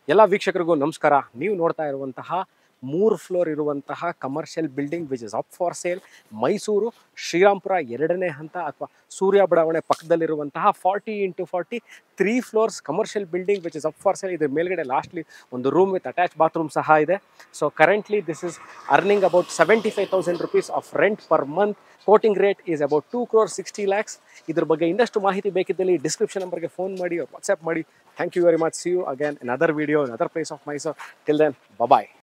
ಎಲ್ಲ ವೀಕ್ಷಕರಿಗೂ ನಮಸ್ಕಾರ ನೀವು ನೋಡ್ತಾ ಇರುವಂತಹ ಮೂರು ಫ್ಲೋರ್ ಇರುವಂತಹ commercial building which is up for sale Mysuru Srirampura ಎರಡನೇ ಹಂತ ಅಥವಾ ಸೂರ್ಯ ಬಡಾವಣೆ ಪಕ್ಕದಲ್ಲಿರುವಂತಹ forty into forty three floors commercial building which is up for sale ಇದ್ರ ಮೇಲ್ಗಡೆ ಲಾಸ್ಟ್ಲಿ ಒಂದು ರೂಮ್ ವಿತ್ ಅಟ್ಯಾಚ್ ಬಾತ್ರೂಮ್ ಸಹ ಇದೆ so currently this is earning about seventy five thousand rupees of rent per month quoting rate is about two crore sixty lakhs ಇದ್ರ ಬಗ್ಗೆ ಇನ್ನಷ್ಟು ಮಾಹಿತಿ ಬೇಕಿದ್ದಲ್ಲಿ ಡಿಸ್ಕ್ರಿಪ್ಷನ್ ನಂಬರ್ಗೆ ಫೋನ್ ಮಾಡಿ ವಾಟ್ಸ್ಆ್ಯಪ್ ಮಾಡಿ thank you very much see you again another video another place of Mysuru till then bye